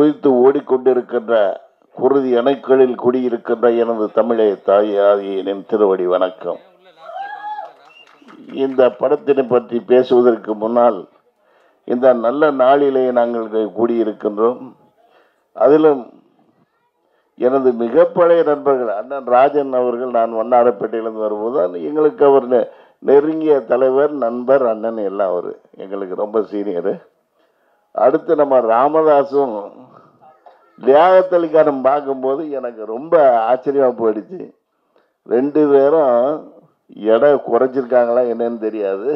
குதித்து ஓடிக்கொண்டிருக்கின்ற குருதி அணைக்களில் குடியிருக்கின்ற எனது தமிழே தாயே ஆதியின் திருவடி வணக்கம் இந்த படத்தினை பற்றி பேசுவதற்கு முன்னால் இந்த நல்ல நாளிலே நாங்கள் கூடியிருக்கின்றோம் அதிலும் எனது மிக பழைய நண்பர்கள் அண்ணன் ராஜன் அவர்கள் நான் வண்ணாரப்பேட்டையிலிருந்து வரும்போது எங்களுக்கு அவர் நெ- நெருங்கிய தலைவர் நண்பர் அண்ணன் எல்லாம் அவர் எங்களுக்கு ரொம்ப சீனியரு அடுத்து நம்ம ராமதாஸும் தியாகத்தலிக்காரன் பார்க்கும்போது எனக்கு ரொம்ப ஆச்சரியமா போயிடுச்சு ரெண்டு பேரும் எடை குறைச்சிருக்காங்களா என்னன்னு தெரியாது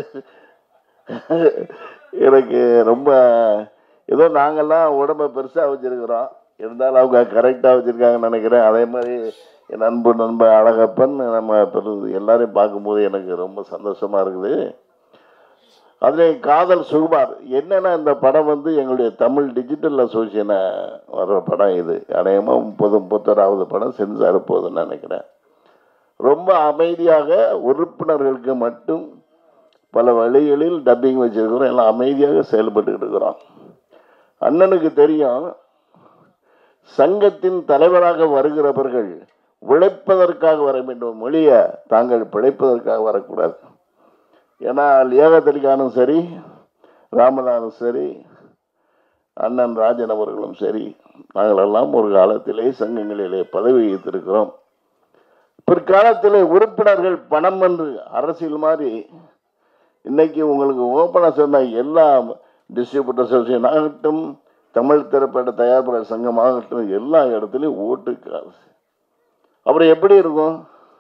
எனக்கு ரொம்ப ஏதோ நாங்கெல்லாம் உடம்ப பெருசாக வச்சிருக்கிறோம் இருந்தாலும் அவங்க கரெக்டாக வச்சுருக்காங்கன்னு நினைக்கிறேன் அதே மாதிரி என் அன்பு நண்பன் அழகப்பன் நம்ம பெரு எல்லாரையும் பார்க்கும்போது எனக்கு ரொம்ப சந்தோஷமாக இருக்குது அதில் காதல் சுகுமார் என்னன்னா இந்த படம் வந்து எங்களுடைய தமிழ் டிஜிட்டல் அசோசியேஷனை வர்ற படம் இது அநேகமாக முப்பது முப்பத்தோராவது படம் சென்சார் போகுதுன்னு நினைக்கிறேன் ரொம்ப அமைதியாக உறுப்பினர்களுக்கு மட்டும் பல வழிகளில் டப்பிங் வச்சிருக்கிறோம் எல்லாம் அமைதியாக செயல்பட்டுக்கிட்டு இருக்கிறோம் அண்ணனுக்கு தெரியும் சங்கத்தின் தலைவராக வருகிறவர்கள் உழைப்பதற்காக வர வேண்டும் மொழிய தாங்கள் பிழைப்பதற்காக வரக்கூடாது ஏன்னா லியாகத்தலிகானும் சரி ராமதானும் சரி அண்ணன் ராஜன் அவர்களும் சரி நாங்களெல்லாம் ஒரு காலத்திலே சங்கங்களிலே பதவி வைத்திருக்கிறோம் பிற்காலத்திலே உறுப்பினர்கள் பணம் என்று அரசியல் மாதிரி இன்னைக்கு உங்களுக்கு ஓப்பனாக சொன்ன எல்லா டிஸ்ட்ரிபியூட்டர் அசோசியேஷன் ஆகட்டும் தமிழ் திரைப்பட தயாரிப்பாளர் சங்கம் ஆகட்டும் எல்லா இடத்துலையும் ஓட்டு காசு அப்புறம் எப்படி இருக்கும்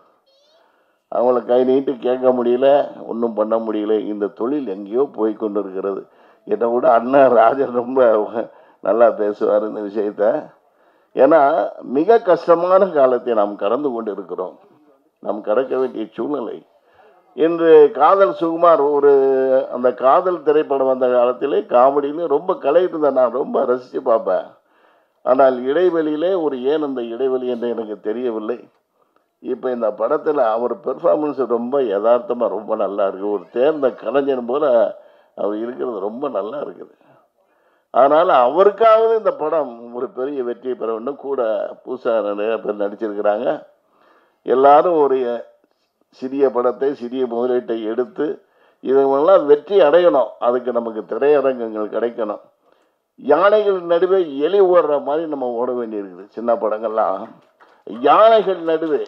அவங்கள கை நீட்டு கேட்க முடியல ஒன்றும் பண்ண முடியல இந்த தொழில் எங்கேயோ போய் கொண்டு இருக்கிறது என்னை விட அண்ணன் ராஜன் ரொம்ப நல்லா பேசுவார் இந்த விஷயத்த ஏன்னா மிக கஷ்டமான காலத்தை நாம் கடந்து கொண்டு இருக்கிறோம் நாம் கடக்க வேண்டிய சூழ்நிலை இன்று காதல் சுகுமார் ஒரு அந்த காதல் திரைப்படம் வந்த காலத்திலே காமெடியிலே ரொம்ப கலை இருந்தேன் நான் ரொம்ப ரசித்து பார்ப்பேன் ஆனால் இடைவெளியிலே ஒரு ஏன் அந்த இடைவெளி என்று எனக்கு தெரியவில்லை இப்போ இந்த படத்தில் அவர் பெர்ஃபார்மன்ஸ் ரொம்ப யதார்த்தமாக ரொம்ப நல்லா இருக்குது ஒரு தேர்ந்த கலைஞன் போல அவர் இருக்கிறது ரொம்ப நல்லா இருக்குது அதனால் அவருக்காவது இந்த படம் ஒரு பெரிய வெற்றியை பெற வேண்டும் கூட புதுசாக நிறைய பேர் நடிச்சிருக்கிறாங்க எல்லாரும் ஒரு சிறிய படத்தை சிறிய முதலீட்டை எடுத்து இதுவெல்லாம் வெற்றி அடையணும் அதுக்கு நமக்கு திரையரங்கங்கள் கிடைக்கணும் யானைகள் நடுவே எலி ஓடுற மாதிரி நம்ம ஓட வேண்டியிருக்குது சின்ன படங்கள்லாம் யானைகள் நடுவே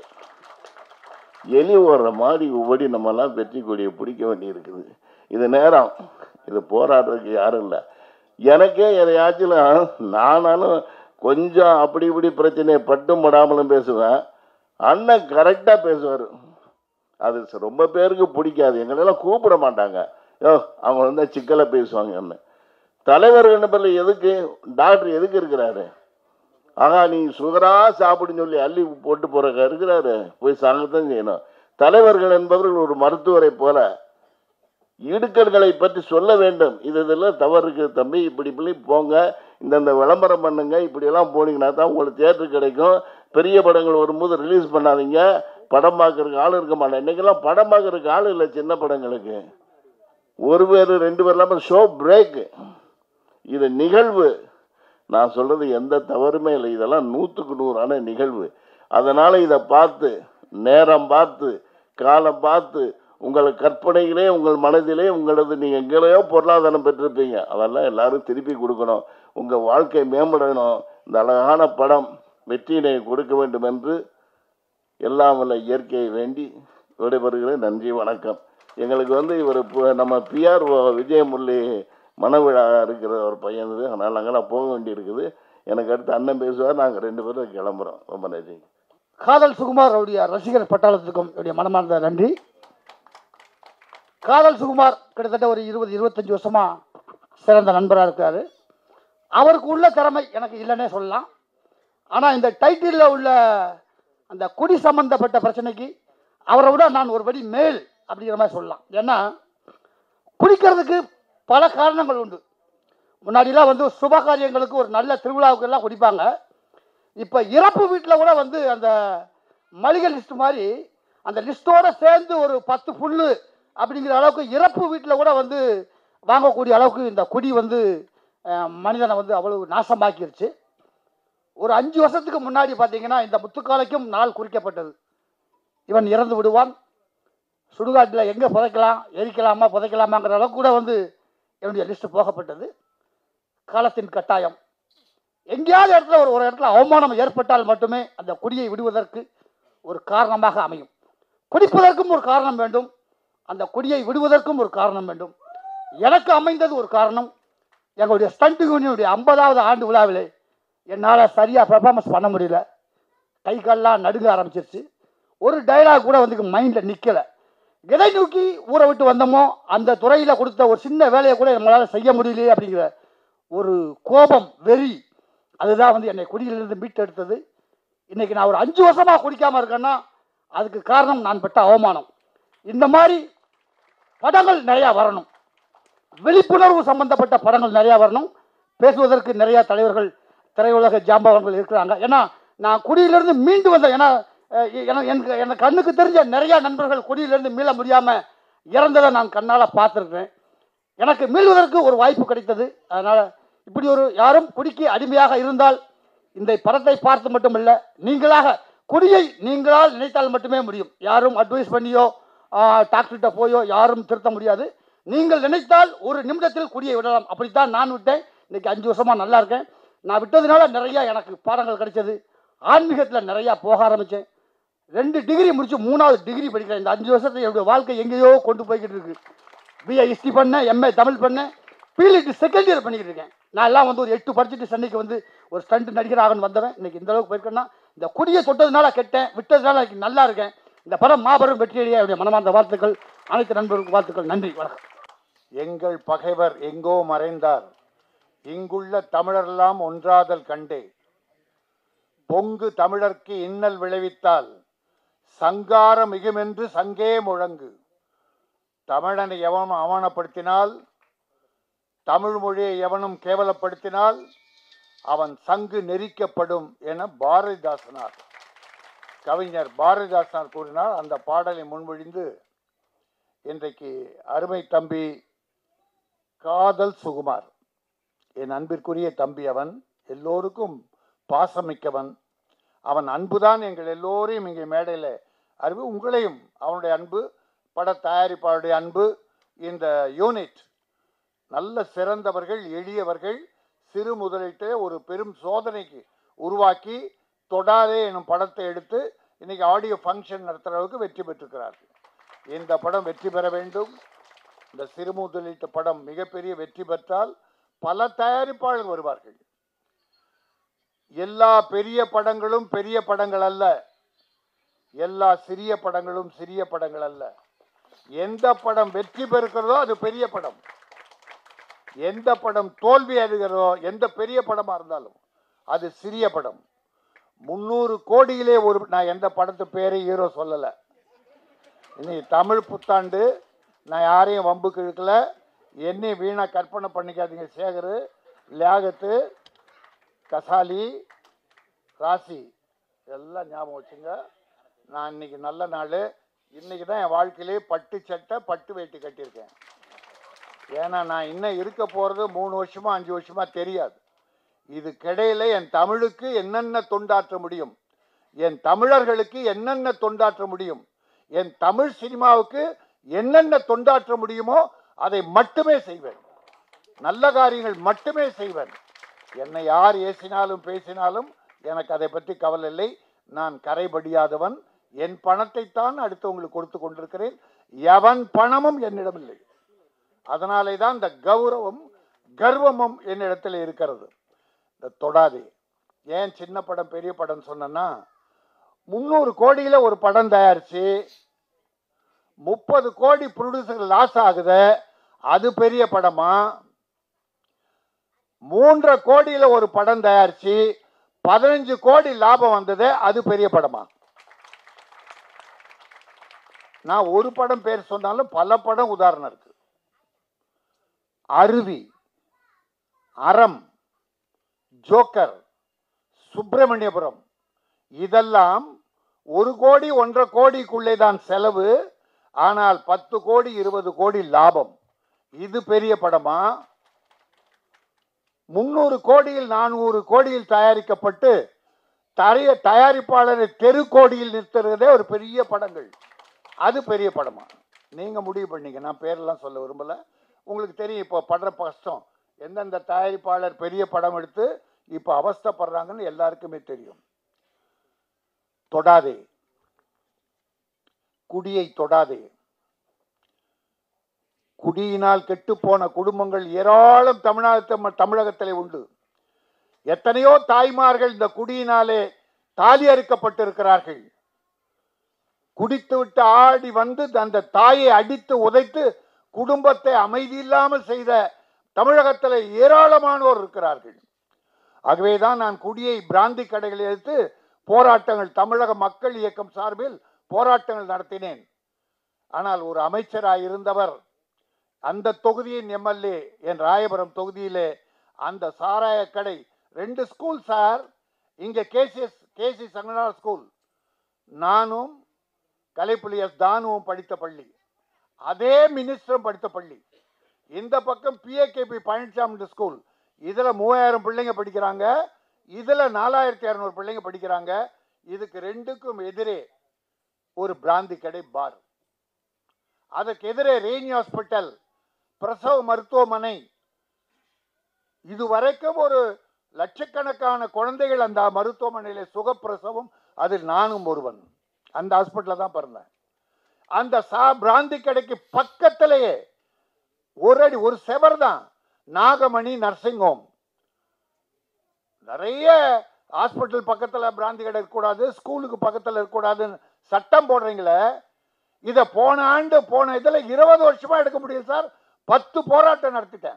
எலி ஓடுற மாதிரி ஓடி நம்மலாம் வெற்றி கொடியை பிடிக்க வேண்டியிருக்குது இது நேரம் இது போராடுறதுக்கு யாரும் இல்லை எனக்கே எதையாச்சும் நானாலும் கொஞ்சம் அப்படி இப்படி பிரச்சனையை பட்டும் படாமலும் பேசுவேன் அண்ணன் கரெக்டாக பேசுவார் அது ச- ரொம்ப பேருக்கு பிடிக்காது எங்களெல்லாம் கூப்பிட மாட்டாங்க யோ அவங்க வந்து சிக்கலை பேசுவாங்கன்னு தலைவர்கள் பேரில் எதுக்கு டாக்டர் எதுக்கு இருக்கிறாரு ஆகா நீ சுகரா சாப்பிடுன்னு சொல்லி அள்ளி போட்டு போற இருக்கிறாரு போய் சாங்கத்தான் செய்யணும் தலைவர்கள் என்பவர்கள் ஒரு மருத்துவரை போல இடுக்கண்களை பற்றி சொல்ல வேண்டும் இது இதெல்லாம் தவறு இருக்குது தம்பி இப்படி இப்படி போங்க இந்தந்த விளம்பரம் பண்ணுங்க இப்படியெல்லாம் போனீங்கன்னா தான் உங்களுக்கு தியேட்டர் கிடைக்கும் பெரிய படங்கள் வரும்போது ரிலீஸ் பண்ணாதீங்க படம் பார்க்கறதுக்கு ஆள் இருக்க மாட்டேன் இன்னைக்கெல்லாம் படம் பார்க்கறதுக்கு ஆள் இல்லை சின்ன படங்களுக்கு ஒரு பேர் ரெண்டு பேர் இல்லாமல் ஷோ பிரேக்கு இது நிகழ்வு நான் சொல்றது எந்த தவறுமே இல்லை இதெல்லாம் நூற்றுக்கு நூறான நிகழ்வு அதனால இதை பார்த்து நேரம் பார்த்து காலம் பார்த்து உங்கள் கற்பனையிலே உங்கள் மனதிலே உங்களது நீங்கள் எங்கேயோ பொருளாதாரம் பெற்றிருப்பீங்க அதெல்லாம் எல்லாரும் திருப்பி கொடுக்கணும் உங்கள் வாழ்க்கை மேம்படணும் இந்த அழகான படம் வெற்றியினை கொடுக்க வேண்டும் என்று எல்லாம் வல்ல இயற்கையை வேண்டி விடைபெறுகிறேன் நன்றி வணக்கம் எங்களுக்கு வந்து இவர் பு- நம்ம பிஆர் விஜயமுரளி மனவிழா இருக்கிற ஒரு பையன் இது அதனால் நாங்களாம் போக வேண்டியிருக்குது எனக்கு அடுத்து அண்ணன் பேசுவார் நாங்கள் ரெண்டு பேரும் கிளம்புறோம் ரொம்ப நன்றி காதல் சுகுமார் அவருடைய ரசிகர் பட்டாளத்துக்கும் என்னுடைய மனமார்ந்த நன்றி காதல் சுகுமார் கிட்டத்தட்ட ஒரு இருபது இருபத்தஞ்சு வருஷமா சிறந்த நண்பராக இருக்காரு அவருக்கு உள்ள திறமை எனக்கு இல்லைன்னே சொல்லலாம் ஆனால் இந்த டைட்டிலில் உள்ள அந்த குடி சம்பந்தப்பட்ட பிரச்சனைக்கு அவரை விட நான் ஒரு படி மேல் அப்படிங்கிற மாதிரி சொல்லலாம் ஏன்னா குடிக்கிறதுக்கு பல காரணங்கள் உண்டு முன்னாடிலாம் வந்து சுப காரியங்களுக்கு ஒரு நல்ல திருவிழாவுக்கு எல்லாம் குடிப்பாங்க இப்போ இறப்பு வீட்டில் கூட வந்து அந்த மளிகை லிஸ்ட் மாதிரி அந்த லிஸ்ட்டோட சேர்ந்து ஒரு பத்து புல்லு அப்படிங்கிற அளவுக்கு இறப்பு வீட்டில் கூட வந்து வாங்கக்கூடிய அளவுக்கு இந்த குடி வந்து அஹ், மனிதனை வந்து அவ்வளவு நாசமாக்கிருச்சு ஒரு அஞ்சு வருஷத்துக்கு முன்னாடி பார்த்தீங்கன்னா இந்த முத்துக்காலைக்கும் நாள் குறிக்கப்பட்டது இவன் இறந்து விடுவான் சுடுகாட்டில் எங்கே புதைக்கலாம் எரிக்கலாமா புதைக்கலாமாங்கிற அளவுக்கு கூட வந்து என்னுடைய லிஸ்ட் போகப்பட்டது காலத்தின் கட்டாயம் எங்கேயாவது இடத்துல ஒரு ஒரு இடத்துல அவமானம் ஏற்பட்டால் மட்டுமே அந்த குடியை விடுவதற்கு ஒரு காரணமாக அமையும் குடிப்பதற்கும் ஒரு காரணம் வேண்டும் அந்த குடியை விடுவதற்கும் ஒரு காரணம் வேண்டும் எனக்கு அமைந்தது ஒரு காரணம் எங்களுடைய ஸ்டண்ட் யூனியனுடைய ஐம்பதாவது ஆண்டு விழாவிலே என்னால் சரியாக பெர்ஃபார்மன்ஸ் பண்ண முடியல கை கால்லாம் நடுங்க ஆரம்பிச்சிருச்சு ஒரு டைலாக் கூட வந்து மைண்டில் நிற்கலை எதை நோக்கி ஊரை விட்டு வந்தோமோ அந்த துறையில் கொடுத்த ஒரு சின்ன வேலையை கூட நம்மளால் செய்ய முடியலையே அப்படிங்கிற ஒரு கோபம் வெறி அதுதான் வந்து என்னை குடியிலிருந்து மீட்டெடுத்தது இன்னைக்கு நான் ஒரு அஞ்சு வருஷமாக குடிக்காமல் இருக்கேன்னா அதுக்கு காரணம் நான் பட்ட அவமானம் இந்த மாதிரி படங்கள் நிறையா வரணும் விழிப்புணர்வு சம்பந்தப்பட்ட படங்கள் நிறையா வரணும் பேசுவதற்கு நிறையா தலைவர்கள் திரையுலக ஜாம்பவன்கள் இருக்கிறாங்க ஏன்னா நான் குடியிலிருந்து மீண்டு வந்தேன் ஏன்னா அஹ், எனக்கு எனக்கு எனக்கு கண்ணுக்கு தெரிஞ்ச நிறையா நண்பர்கள் குடியிலிருந்து மீள முடியாமல் இறந்ததை நான் கண்ணால் பார்த்துருக்கேன் எனக்கு மீள்வதற்கு ஒரு வாய்ப்பு கிடைத்தது அதனால் இப்படி ஒரு யாரும் குடிக்கு அடிமையாக இருந்தால் இந்த படத்தை பார்த்து மட்டுமல்ல நீங்களாக குடியை நீங்களால் நினைத்தால் மட்டுமே முடியும் யாரும் அட்வைஸ் பண்ணியோ டாக்டர்கிட்ட போயோ யாரும் திருத்த முடியாது நீங்கள் நினைத்தால் ஒரு நிமிடத்தில் குடியை விடலாம் அப்படித்தான் நான் விட்டேன் இன்னைக்கு அஞ்சு வருஷமா நல்லா இருக்கேன் நான் விட்டதுனால நிறைய எனக்கு பாடங்கள் கிடைச்சது ஆன்மீகத்தில் நிறையா போக ஆரம்பித்தேன் ரெண்டு டிகிரி முடிச்சு மூணாவது டிகிரி படிக்கிறேன் இந்த அஞ்சு வருஷத்துல என்னுடைய வாழ்க்கை எங்கேயோ கொண்டு போய்கிட்டு இருக்கு பிஏ ஹிஸ்ட்ரி பண்ணேன் எம்ஏ தமிழ் பண்ணேன் பிஎல்இடி செகண்ட் இயர் பண்ணிக்கிட்டு இருக்கேன் நான் எல்லாம் வந்து ஒரு எட்டு படிச்சுட்டு சென்னைக்கு வந்து ஒரு ஸ்டண்ட் நடிகர் ஆகணும் வந்தவன் இன்னைக்கு இந்த அளவுக்கு போயிருக்கேன்னா இந்த குடியை தொட்டதுனால கெட்டேன் விட்டதுனால இன்னைக்கு நல்லா இருக்கேன் இந்த படம் மாபெரும் வெற்றியடைய என்னுடைய மனமார்ந்த வாழ்த்துக்கள் அனைத்து நண்பர்களுக்கு வாழ்த்துக்கள் நன்றி வணக்கம் எங்கள் பகைவர் எங்கோ மறைந்தார் இங்குள்ள தமிழரெல்லாம் ஒன்றாதல் கண்டே பொங்கு தமிழர்க்கு இன்னல் விளைவித்தால் சங்கார மிகுமென்று சங்கே முழங்கு தமிழனை எவனும் அவமானப்படுத்தினால் தமிழ் மொழியை எவனும் கேவலப்படுத்தினால் அவன் சங்கு நெரிக்கப்படும் என பாரதிதாசனார் கவிஞர் பாரதிதாசனார் கூறினார் அந்த பாடலை முன்மொழிந்து இன்றைக்கு அருமை தம்பி காதல் சுகுமார் என் அன்பிற்குரிய தம்பி அவன் எல்லோருக்கும் பாசமிக்கவன் அவன் அன்புதான் எங்கள் எல்லோரையும் இங்கே மேடையில் அறிவு உங்களையும் அவனுடைய அன்பு பட தயாரிப்பாளருடைய அன்பு இந்த யூனிட் நல்ல சிறந்தவர்கள் எளியவர்கள் சிறு முதலீட்டை ஒரு பெரும் சோதனைக்கு உருவாக்கி தொடாதே எனும் படத்தை எடுத்து இன்னைக்கு ஆடியோ ஃபங்க்ஷன் நடத்துகிற அளவுக்கு வெற்றி பெற்றிருக்கிறார்கள் இந்த படம் வெற்றி பெற வேண்டும் இந்த சிறு முதலீட்டு படம் மிகப்பெரிய வெற்றி பெற்றால் பல தயாரிப்பாளர்கள் வருவார்கள் எல்லா பெரிய படங்களும் பெரிய படங்கள் அல்ல எல்லா சிறிய படங்களும் சிறிய படங்கள் அல்ல எந்த படம் வெற்றி பெறுகிறதோ அது பெரிய படம் எந்த படம் தோல்வி அடைகிறதோ எந்த பெரிய படமா இருந்தாலும் அது சிறிய படம் முந்நூறு கோடியிலே ஒரு நான் எந்த படத்து பேரை ஹீரோ சொல்லலை இன்னைக்கு தமிழ் புத்தாண்டு நான் யாரையும் வம்புக்கு இழுக்கல என்னையும் வீணா கற்பனை பண்ணிக்காதீங்க சேகர் லியாகத்து கசாலி ராசி எல்லாம் ஞாபகம் வச்சுங்க நான் இன்னைக்கு நல்ல நாள் இன்னைக்கு தான் என் வாழ்க்கையிலே பட்டு சட்டை பட்டு வேட்டி கட்டியிருக்கேன் ஏன்னா நான் இன்னும் இருக்க போகிறது மூணு வருஷமா அஞ்சு வருஷமா தெரியாது இதுக்கிடையில என் தமிழுக்கு என்னென்ன தொண்டாற்ற முடியும் என் தமிழர்களுக்கு என்னென்ன தொண்டாற்ற முடியும் என் தமிழ் சினிமாவுக்கு என்னென்ன தொண்டாற்ற முடியுமோ அதை மட்டுமே செய்வேன் நல்ல காரியங்கள் மட்டுமே செய்வேன் என்னை யார் ஏசினாலும் பேசினாலும் எனக்கு அதை பற்றி கவலை இல்லை நான் கரைபடியாதவன் என் பணத்தைத்தான் அடுத்தவங்களுக்கு கொடுத்து கொண்டிருக்கிறேன் எவன் பணமும் என்னிடம் இல்லை அதனாலே தான் இந்த கௌரவம் கர்வமும் என்னிடத்தில் இருக்கிறது இந்த தொடாதே ஏன் சின்ன படம் பெரிய படம் சொன்னேன்னா முந்நூறு கோடியில ஒரு படம் தயாரிச்சு முப்பது கோடி ப்ரொடியூசர் லாஸ் ஆகுது அது பெரிய படமா மூன்றரை கோடியில ஒரு படம் தயாரிச்சு பதினஞ்சு கோடி லாபம் வந்தது அது பெரிய படமா நான் ஒரு படம் பேர் சொன்னாலும் பல படம் உதாரணம் இருக்கு அருவி அறம் ஜோக்கர் சுப்பிரமணியபுரம் இதெல்லாம் ஒரு கோடி ஒன்றரை கோடிக்குள்ளே தான் செலவு ஆனால் பத்து கோடி இருபது கோடி லாபம் இது பெரிய படமா முந்நூறு கோடியில் நானூறு கோடியில் தயாரிக்கப்பட்டு தரைய தயாரிப்பாளரை தெரு கோடியில் நிறுத்துறதே ஒரு பெரிய படங்கள் அது பெரிய படமா நீங்க முடிவு பண்ணீங்க நான் பேரெல்லாம் சொல்ல விரும்பல உங்களுக்கு தெரியும் இப்போ படுற கஷ்டம் எந்தெந்த தயாரிப்பாளர் பெரிய படம் எடுத்து இப்போ அவஸ்தைப்படுறாங்கன்னு எல்லாருக்குமே தெரியும் தொடாதே குடியை தொடாதே குடியினால் கெட்டுப்போன குடும்பங்கள் ஏராளம் தமிழ்நாடு தமிழகத்திலே உண்டு எத்தனையோ தாய்மார்கள் இந்த குடியினாலே தாலி அறுக்கப்பட்டிருக்கிறார்கள் குடித்து விட்டு ஆடி வந்து அந்த தாயை அடித்து உதைத்து குடும்பத்தை அமைதி இல்லாமல் செய்த தமிழகத்தில் ஏராளமானோர் இருக்கிறார்கள் ஆகவேதான் நான் குடியை பிராந்தி கடைகளில் எடுத்து போராட்டங்கள் தமிழக மக்கள் இயக்கம் சார்பில் போராட்டங்கள் நடத்தினேன் ஆனால் ஒரு அமைச்சராக இருந்தவர் அந்த தொகுதியின் எம்எல்ஏ என் ராயபுரம் தொகுதியிலே அந்த சாராய கடை ரெண்டு ஸ்கூல் சார் இங்க கேசிஎஸ் கேசி சங்கனார் ஸ்கூல் நானும் கலைப்புலி எஸ் தானுவும் படித்த பள்ளி அதே மினிஸ்டரும் படித்த பள்ளி இந்த பக்கம் பிஏகேபி பழனிசாமி ஸ்கூல் இதுல மூவாயிரம் பிள்ளைங்க படிக்கிறாங்க இதுல நாலாயிரத்தி இரநூறு பிள்ளைங்க படிக்கிறாங்க இதுக்கு ரெண்டுக்கும் எதிரே ஒரு பிராந்தி கடை பார் அதுக்கு எதிரே ரெய்னி ஹாஸ்பிட்டல் பிரசவ மருத்துவமனை இதுவரைக்கும் ஒரு லட்சக்கணக்கான குழந்தைகள் அந்த மருத்துவமனையில சுகப்பிரசவம் அதில் நானும் ஒருவன் அந்த ஹாஸ்பிட்டல்ல தான் பிறந்தேன் அந்த சா பிராந்தி கடைக்கு பக்கத்திலேயே ஒரு அடி ஒரு செவர் தான் நாகமணி நர்சிங் ஹோம் நிறைய ஹாஸ்பிட்டல் பக்கத்துல பிராந்தி கடை இருக்கக்கூடாது ஸ்கூலுக்கு பக்கத்துல இருக்கக்கூடாதுன்னு சட்டம் போடுறீங்களே இதை போன ஆண்டு போன இதுல இருபது வருஷமா எடுக்க முடியும் சார் பத்து போராட்டம் நடத்திட்டேன்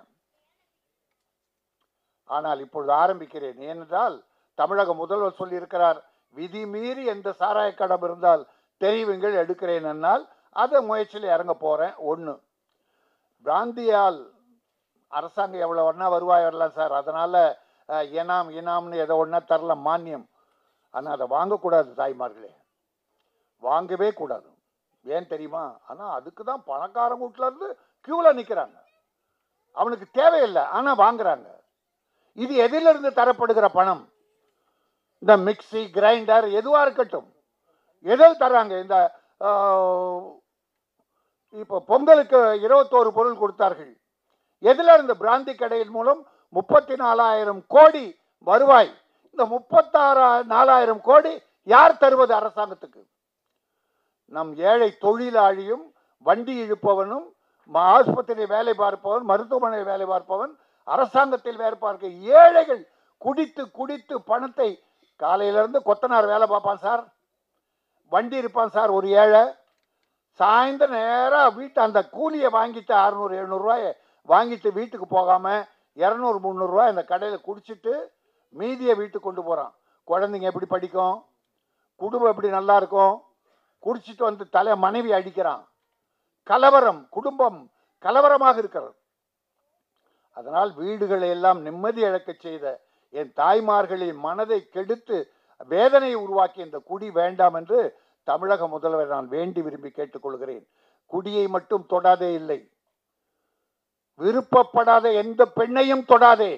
ஆனால் இப்பொழுது ஆரம்பிக்கிறேன் ஏனென்றால் தமிழக முதல்வர் சொல்லியிருக்கிறார் விதி மீறி எந்த சாராய கடம் இருந்தால் தெரிவிங்கள் எடுக்கிறேன் என்னால் அதை முயற்சியில் இறங்க போறேன் ஒன்று பிராந்தியால் அரசாங்கம் எவ்வளோ ஒன்றா வருவாய் வரலாம் சார் அதனால அஹ், இனாம் இனாம்னு எதோ ஒன்றா தரலாம் மானியம் ஆனால் அதை வாங்கக்கூடாது தாய்மார்களே வாங்கவே கூடாது ஏன் தெரியுமா ஆனால் அதுக்கு தான் பணக்காரங்க வீட்டுல இருந்து கியூவில் நிற்கிறாங்க அவனுக்கு தேவையில்லை ஆனால் வாங்குறாங்க இது எதிலிருந்து தரப்படுகிற பணம் இந்த மிக்ஸி கிரைண்டர் எதுவா இருக்கட்டும் எதில் தர்றாங்க இந்த ஆஹ், இப்போ பொங்கலுக்கு இருபத்தோரு பொருள் கொடுத்தார்கள் எதுல இருந்து பிராந்தி கடையின் மூலம் முப்பத்தி நாலாயிரம் கோடி வருவாய் இந்த முப்பத்தாறு நாலாயிரம் கோடி யார் தருவது அரசாங்கத்துக்கு நம் ஏழை தொழிலாளியும் வண்டி இழுப்பவனும் ம- ஆஸ்பத்திரியில் வேலை பார்ப்பவன் மருத்துவமனையில் வேலை பார்ப்பவன் அரசாங்கத்தில் வேலை பார்க்க ஏழைகள் குடித்து குடித்து பணத்தை காலையிலிருந்து கொத்தனார் வேலை பார்ப்பான் சார் வண்டி இருப்பான் சார் ஒரு ஏழை சாயந்தரம் நேராக வீட்டு அந்த கூலியை வாங்கிட்டு அறுநூறு எழுநூறுவாயை வாங்கிட்டு வீட்டுக்கு போகாமல் இரநூறு முந்நூறுரூவா இந்த கடையில் குடிச்சிட்டு மீதியை வீட்டுக்கு கொண்டு போகிறான் குழந்தைங்க எப்படி படிக்கும் குடும்பம் எப்படி நல்லா இருக்கும் குடிச்சிட்டு வந்து தலை மனைவி அடிக்கிறான் கலவரம் குடும்பம் கலவரமாக இருக்கிறது அதனால் வீடுகளை எல்லாம் நிம்மதி இழக்கச் செய்த என் தாய்மார்களின் மனதை கெடுத்து வேதனையை உருவாக்கிய இந்த குடி வேண்டாம் என்று தமிழக முதல்வர் நான் வேண்டி விரும்பி கேட்டுக்கொள்கிறேன் குடியை மட்டும் தொடாதே இல்லை விருப்பப்படாத எந்த பெண்ணையும் தொடாதே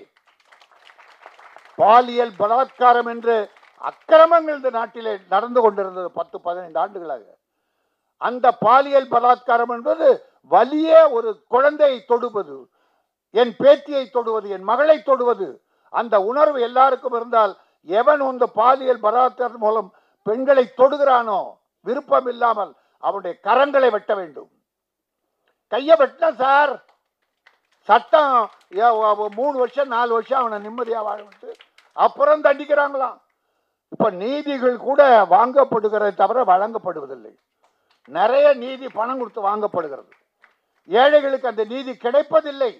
பாலியல் பலாத்காரம் என்று அக்கிரமங்கள் இந்த நாட்டிலே நடந்து கொண்டிருந்தது பத்து பதினைந்து ஆண்டுகளாக அந்த பாலியல் பலாத்காரம் என்பது வலியே ஒரு குழந்தையை தொடுவது என் பேத்தியை தொடுவது என் மகளை தொடுவது அந்த உணர்வு எல்லாருக்கும் இருந்தால் எவன் இந்த பாலியல் பலாத்காரம் மூலம் பெண்களை தொடுகிறானோ விருப்பம் இல்லாமல் அவனுடைய கரங்களை வெட்ட வேண்டும் கையை வெட்டின சார் சட்டம் ஏ- ஒ- மூணு வருஷம் நாலு வருஷம் அவனை நிம்மதியா வாழ விட்டு அப்புறம் தண்டிக்கிறாங்களாம் இப்ப நீதிகள் கூட வாங்கப்படுகிறதை தவிர வழங்கப்படுவதில்லை நிறைய நீதி பணம் கொடுத்து வாங்கப்படுகிறது ஏழைகளுக்கு அந்த நீதி கிடைப்பதில்லை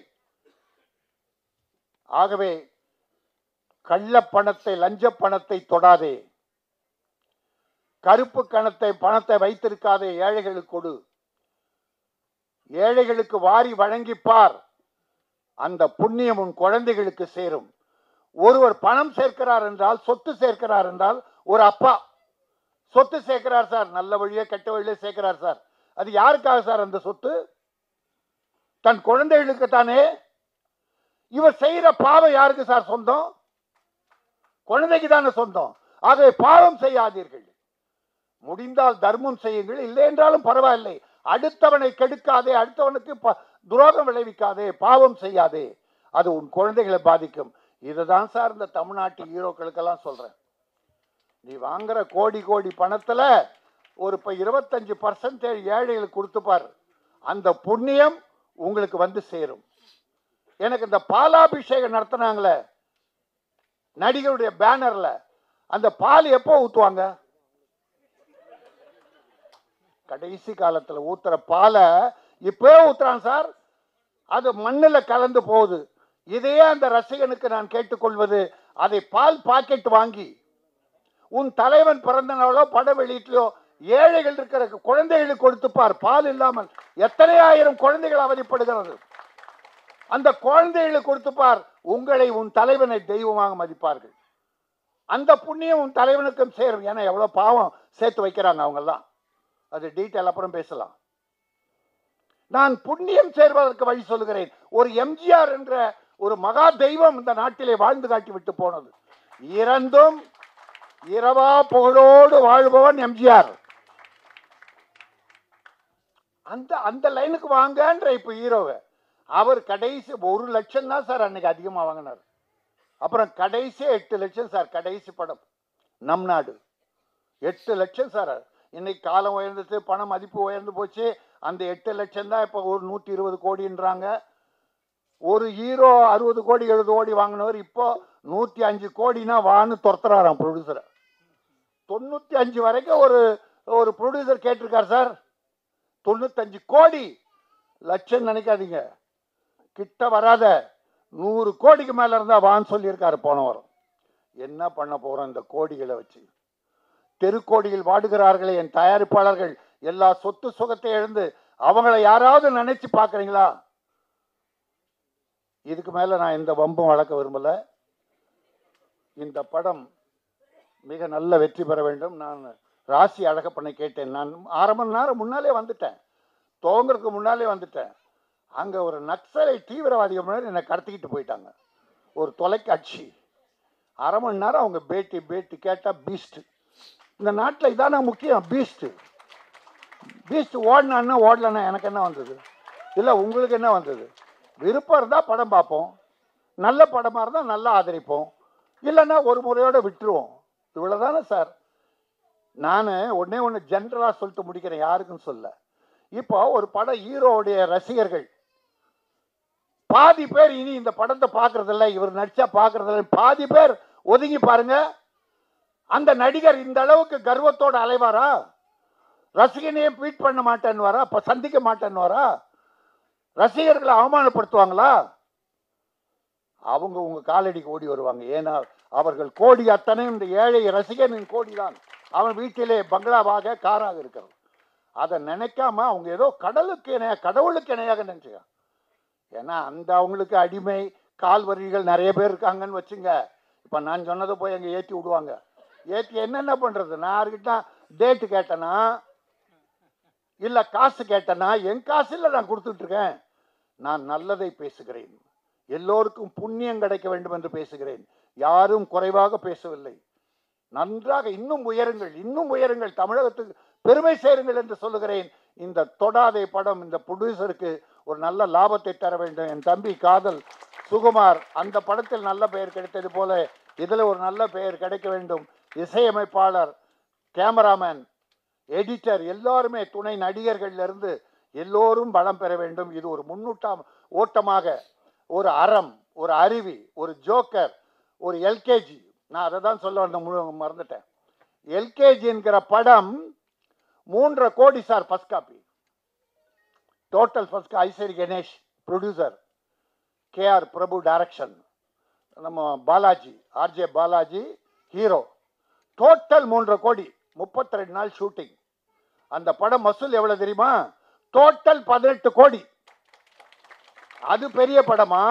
ஆகவே கள்ள பணத்தை லஞ்ச பணத்தை தொடாதே கருப்பு கணத்தை பணத்தை வைத்திருக்காதே ஏழைகளுக்கு கொடு ஏழைகளுக்கு வாரி வழங்கிப்பார் அந்த புண்ணியம் உன் குழந்தைகளுக்கு சேரும் ஒருவர் பணம் சேர்க்கிறார் என்றால் சொத்து சேர்க்கிறார் என்றால் ஒரு அப்பா சொத்து சேர்க்கிறார் சார் நல்ல வழியே கெட்ட வழியே சேர்க்கிறார் சார் அது யாருக்காக சார் அந்த சொத்து தன் குழந்தைகளுக்கு தானே இவர் செய்யற பாவம் யாருக்கு சார் சொந்தம் குழந்தைக்கு தானே சொந்தம் ஆகவே பாவம் செய்யாதீர்கள் முடிந்தால் தர்மம் செய்யுங்கள் இல்லை என்றாலும் பரவாயில்லை அடுத்தவனை கெடுக்காதே அடுத்தவனுக்கு ப- துரோகம் விளைவிக்காதே பாவம் செய்யாதே அது உன் குழந்தைகளை பாதிக்கும் இதுதான் சார் இந்த தமிழ்நாட்டு ஹீரோக்களுக்கெல்லாம் சொல்றேன் நீ வாங்குற கோடி கோடி பணத்துல ஒரு இப்ப இருபத்தஞ்சு பர்சன்டேஜ் ஏழைகளுக்கு கொடுத்துப்பார் அந்த புண்ணியம் உங்களுக்கு வந்து சேரும் எனக்கு இந்த பாலாபிஷேகம் நடத்தினாங்களே நடிகருடைய பேனர்ல அந்த பால் எப்போ ஊத்துவாங்க கடைசி காலத்துல ஊத்துற பாலை இப்பவே ஊத்துறான் சார் அது மண்ணில் கலந்து போகுது இதையே அந்த ரசிகனுக்கு நான் கேட்டுக்கொள்வது அதை பால் பாக்கெட் வாங்கி உன் தலைவன் பிறந்த நாளோ பட வெளியீட்டிலோ ஏழைகள் இருக்கிற குழந்தைகளுக்கு கொடுத்துப்பார் பால் இல்லாமல் எத்தனை ஆயிரம் குழந்தைகள் அவதிப்படுகிறது அந்த குழந்தைகளுக்கு கொடுத்துப்பார் உங்களை உன் தலைவனை தெய்வமாக மதிப்பார்கள் அந்த புண்ணியம் உன் தலைவனுக்கும் சேரும் ஏன்னா எவ்வளவு பாவம் சேர்த்து வைக்கிறாங்க அவங்கெல்லாம் அது டீட்டெயில் அப்புறம் பேசலாம் நான் புண்ணியம் சேர்வதற்கு வழி சொல்லுகிறேன் ஒரு எம்ஜிஆர் என்ற ஒரு மகா தெய்வம் இந்த நாட்டிலே வாழ்ந்து காட்டி விட்டு போனது இறந்தும் இரவா புகழோடு வாழ்பவன் எம்ஜிஆர் அந்த அந்த லைனுக்கு வாங்கன்ற இப்ப ஹீரோவை அவர் கடைசி ஒரு லட்சம் தான் சார் அன்னைக்கு அதிகமாக வாங்கினார் அப்புறம் கடைசி எட்டு லட்சம் சார் கடைசி படம் நம் நாடு எட்டு லட்சம் சார் இன்னைக்கு காலம் உயர்ந்துச்சு பண மதிப்பு உயர்ந்து போச்சு அந்த எட்டு லட்சம் தான் இப்போ ஒரு நூற்றி இருபது கோடின்றாங்க ஒரு ஹீரோ அறுபது கோடி எழுபது கோடி வாங்கினவர் இப்போ நூற்றி அஞ்சு கோடினா வான்னு துரத்துறாராம் ப்ரொடியூசரை தொண்ணூற்றி அஞ்சு வரைக்கும் ஒரு ஒரு ப்ரொடியூசர் கேட்டிருக்கார் சார் தொண்ணூத்தஞ்சு கோடி லட்சம் நினைக்காதீங்க கிட்ட வராத நூறு கோடிக்கு மேல இருந்தா வான்னு சொல்லியிருக்காரு போன வாரம் என்ன பண்ண போறோம் இந்த கோடிகளை வச்சு தெருக்கோடியில் வாடுகிறார்களே என் தயாரிப்பாளர்கள் எல்லா சொத்து சுகத்தை எழுந்து அவங்கள யாராவது நினைச்சு பார்க்கறீங்களா இதுக்கு மேல நான் எந்த வம்பும் வளர்க்க விரும்பல இந்த படம் மிக நல்ல வெற்றி பெற வேண்டும் நான் ராசி அழகப்பண்ணை கேட்டேன் நான் அரை மணி நேரம் முன்னாலே வந்துட்டேன் துவங்குறதுக்கு முன்னாலே வந்துட்டேன் அங்க ஒரு நக்சலை தீவிரவாதிகள் முன்னாடி என்னை கடத்திக்கிட்டு போயிட்டாங்க ஒரு தொலைக்காட்சி அரை மணி நேரம் அவங்க பேட்டி பேட்டி கேட்டா பீஸ்ட் இந்த நாட்டில் இதான முக்கியம் பீஸ்ட் பீஸ்ட் ஓடினான்னா ஓடலன்னா எனக்கு என்ன வந்தது இல்லை உங்களுக்கு என்ன வந்தது விருப்பம் இருந்தால் படம் பார்ப்போம் நல்ல படமாக இருந்தால் நல்லா ஆதரிப்போம் இல்லைன்னா ஒரு முறையோட விட்டுருவோம் இவ்வளோதானே சார் நான் ஒண்ணே ஒன்று ஜென்ரலாக சொல்லிட்டு முடிக்கிறேன் யாருக்கும் சொல்ல இப்போ ஒரு படம் ஹீரோவுடைய ரசிகர்கள் பாதி பேர் இனி இந்த படத்தை பார்க்கறதில்ல இவர் நடிச்சா பார்க்கறதில்ல பாதி பேர் ஒதுங்கி பாருங்க அந்த நடிகர் இந்த அளவுக்கு கர்வத்தோட அலைவாரா ரசிகனையும் ட்வீட் பண்ண மாட்டேன்னு வரா அப்ப சந்திக்க மாட்டேன்னு வரா ரசிகர்களை அவமானப்படுத்துவாங்களா அவங்க உங்க காலடிக்கு ஓடி வருவாங்க ஏன்னா அவர்கள் கோடி அத்தனையும் இந்த ஏழை ரசிகனின் கோடி தான் அவன் வீட்டிலே பங்களாவாக காராக இருக்கிறது அதை நினைக்காம அவங்க ஏதோ கடலுக்கு இணைய கடவுளுக்கு இணையாக நினைச்சுக்க ஏன்னா அந்த அவங்களுக்கு அடிமை கால்வரிகள் நிறைய பேர் இருக்காங்கன்னு வச்சுங்க இப்போ நான் சொன்னதை போய் அங்கே ஏற்றி விடுவாங்க ஏற்றி என்னென்ன பண்ணுறது நான் யாருக்கிட்ட டேட்டு கேட்டேனா இல்லை காசு கேட்டேனா என் காசு இல்லை நான் கொடுத்துட்டு இருக்கேன் நான் நல்லதை பேசுகிறேன் எல்லோருக்கும் புண்ணியம் கிடைக்க வேண்டும் என்று பேசுகிறேன் யாரும் குறைவாக பேசவில்லை நன்றாக இன்னும் உயருங்கள் இன்னும் உயருங்கள் தமிழகத்துக்கு பெருமை சேருங்கள் என்று சொல்லுகிறேன் இந்த தொடாதே படம் இந்த ப்ரொடியூசருக்கு ஒரு நல்ல லாபத்தை தர வேண்டும் என் தம்பி காதல் சுகுமார் அந்த படத்தில் நல்ல பெயர் கிடைத்தது போல இதில் ஒரு நல்ல பெயர் கிடைக்க வேண்டும் இசையமைப்பாளர் கேமராமேன் எடிட்டர் எல்லாருமே துணை நடிகர்கள்ல இருந்து எல்லோரும் பலம் பெற வேண்டும் இது ஒரு முன்னூட்டம் ஓட்டமாக ஒரு அறம் ஒரு அருவி ஒரு ஜோக்கர் ஒரு எல்கேஜி நான் அதை தான் சொல்ல வந்த முழு மறந்துட்டேன் எல்கேஜி என்கிற படம் மூன்றரை crore sir first copy total first Ishari Ganesh producer KR Prabhu direction நம்ம Balaji RJ Balaji hero total மூன்றரை கோடி முப்பத்தி ரெண்டு நாள் ஷூட்டிங் அந்த படம் மசூல் எவ்வளவு தெரியுமா டோட்டல் பதினெட்டு கோடி அது பெரிய படமா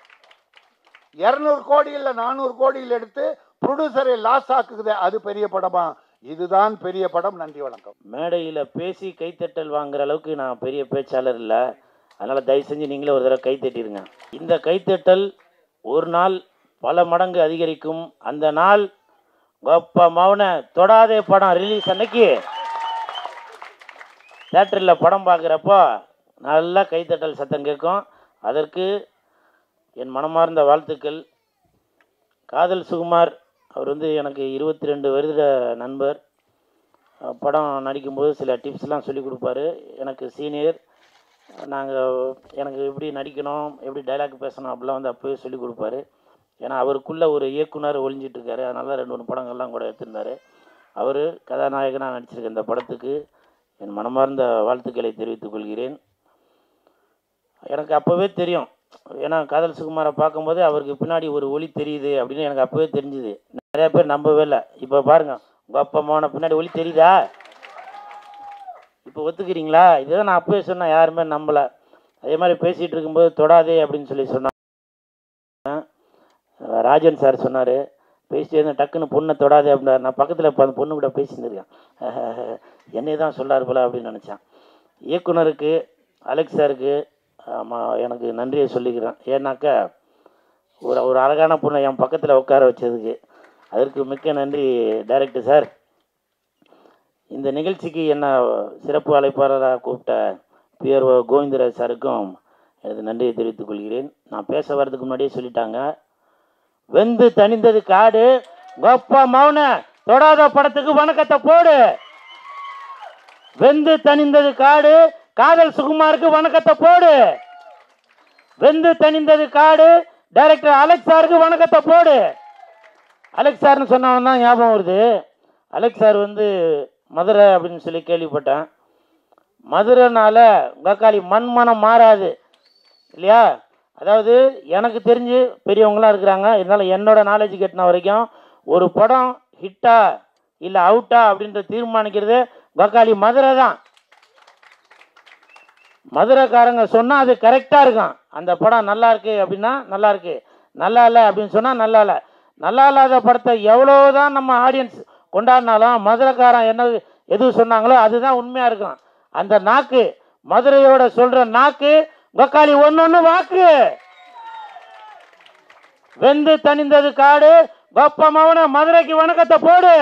இருநூறு கோடி இல்ல நானூறு கோடியில் எடுத்து ப்ரொடியூசரை லாஸ் ஆக்குது அது பெரிய படமா இதுதான் பெரிய படம் நன்றி வணக்கம் மேடையில் பேசி கைத்தட்டல் வாங்குற அளவுக்கு நான் பெரிய பேச்சாளர் இல்லை அதனால் தயவு செஞ்சு நீங்களே ஒரு தடவை கை தட்டிடுங்க இந்த கைத்தட்டல் ஒரு நாள் பல மடங்கு அதிகரிக்கும் அந்த நாள் கோப்ப மௌன தொடாதே படம் ரிலீஸ் அன்னைக்கு தேட்டரில் படம் பார்க்குறப்போ நல்லா கைத்தட்டல் சத்தம் கேட்கும் அதற்கு என் மனமார்ந்த வாழ்த்துக்கள் காதல் சுகுமார் அவர் வந்து எனக்கு இருபத்தி ரெண்டு வருட நண்பர் அஹ் படம் நடிக்கும்போது சில டிப்ஸ்லாம் சொல்லி கொடுப்பாரு எனக்கு சீனியர் நாங்கள் எனக்கு எப்படி நடிக்கணும் எப்படி டைலாக் பேசணும் அப்படிலாம் வந்து அப்போவே சொல்லி கொடுப்பாரு ஏன்னா அவருக்குள்ள ஒரு இயக்குனர் ஒளிஞ்சிட்டு இருக்காரு அதனால ரெண்டு மூணு படங்கள்லாம் கூட எடுத்திருந்தாரு அவர் கதாநாயகனாக நடிச்சிருக்க இந்த படத்துக்கு என் மனமார்ந்த வாழ்த்துக்களை தெரிவித்துக் கொள்கிறேன் எனக்கு அப்போவே தெரியும் ஏன்னா காதல் சுகுமாரை பார்க்கும்போது அவருக்கு பின்னாடி ஒரு ஒளி தெரியுது அப்படின்னு எனக்கு அப்போவே தெரிஞ்சுது நிறைய பேர் நம்பவே இல்லை இப்போ பாருங்க உங்கள் அப்பா அம்மாவனை பின்னாடி ஒளி தெரியுதா இப்போ ஒத்துக்கிறீங்களா இதுதான் நான் அப்போவே சொன்னேன் யாருமே நம்பலை அதே மாதிரி பேசிகிட்டு இருக்கும்போது தொடாதே அப்படின்னு சொல்லி சொன்னாங்க ராஜன் சார் சொன்னார் பேசிட்டு இருந்த டக்குன்னு பொண்ணை தொடாதே அப்படின்னாரு நான் பக்கத்தில் இப்போ அந்த பொண்ணு கூட பேசியிருந்திருக்கேன் என்னை தான் சொல்லார் போல அப்படின்னு நினச்சேன் இயக்குனருக்கு அலெக்ஸ் சாருக்கு ஆமாம் எனக்கு நன்றியை சொல்லிக்கிறேன் ஏன்னாக்கா ஒரு ஒரு அழகான பொண்ணை என் பக்கத்தில் உட்கார வச்சதுக்கு அதற்கு மிக்க நன்றி டைரக்டர் சார் இந்த நிகழ்ச்சிக்கு என்ன சிறப்பு அழைப்பாளராக கூப்பிட்ட பிஆர் கோவிந்தராஜ் சாருக்கும் எனது நன்றியை தெரிவித்துக் கொள்கிறேன் நான் பேச வர்றதுக்கு முன்னாடியே சொல்லிட்டாங்க வெந்து தணிந்தது காடு கோப்பா மௌன தொடாத படத்துக்கு வணக்கத்தை போடு வெந்து தணிந்தது காடு காதல் சுகுமாருக்கு வணக்கத்தை போடு வெந்து தணிந்தது காடு டைரக்டர் அலெக்ஸ் சாருக்கு வணக்கத்தை போடு அலெக்ஸ் சார்னு சொன்னவன் தான் ஞாபகம் வருது அலெக்ஸ் சார் வந்து மதுரை அப்படின்னு சொல்லி கேள்விப்பட்டேன் மதுரைனால கக்காளி மண்மனம் மாறாது இல்லையா அதாவது எனக்கு தெரிஞ்சு பெரியவங்களாம் இருக்கிறாங்க இருந்தாலும் என்னோட நாலேஜ் கட்டின வரைக்கும் ஒரு படம் ஹிட்டா இல்லை அவுட்டா அப்படின்ற தீர்மானிக்கிறது பக்காளி மதுரை தான் மதுரைக்காரங்க சொன்னால் அது கரெக்டாக இருக்கும் அந்த படம் நல்லா இருக்கு அப்படின்னா நல்லா இருக்கு நல்லா இல்லை அப்படின்னு சொன்னால் நல்லா இல்லை நல்லா இல்லாத படத்தை எவ்வளோதான் நம்ம ஆடியன்ஸ் கொண்டாடினாலும் மதுரைக்காரன் என்ன எது சொன்னாங்களோ அதுதான் உண்மையாக இருக்கும் அந்த நாக்கு மதுரையோட சொல்கிற நாக்கு பக்காளி ஒன்று வாக்கு வெந்து தணிந்தது காடு கோப்பமாவன மதுரைக்கு வணக்கத்தை போடு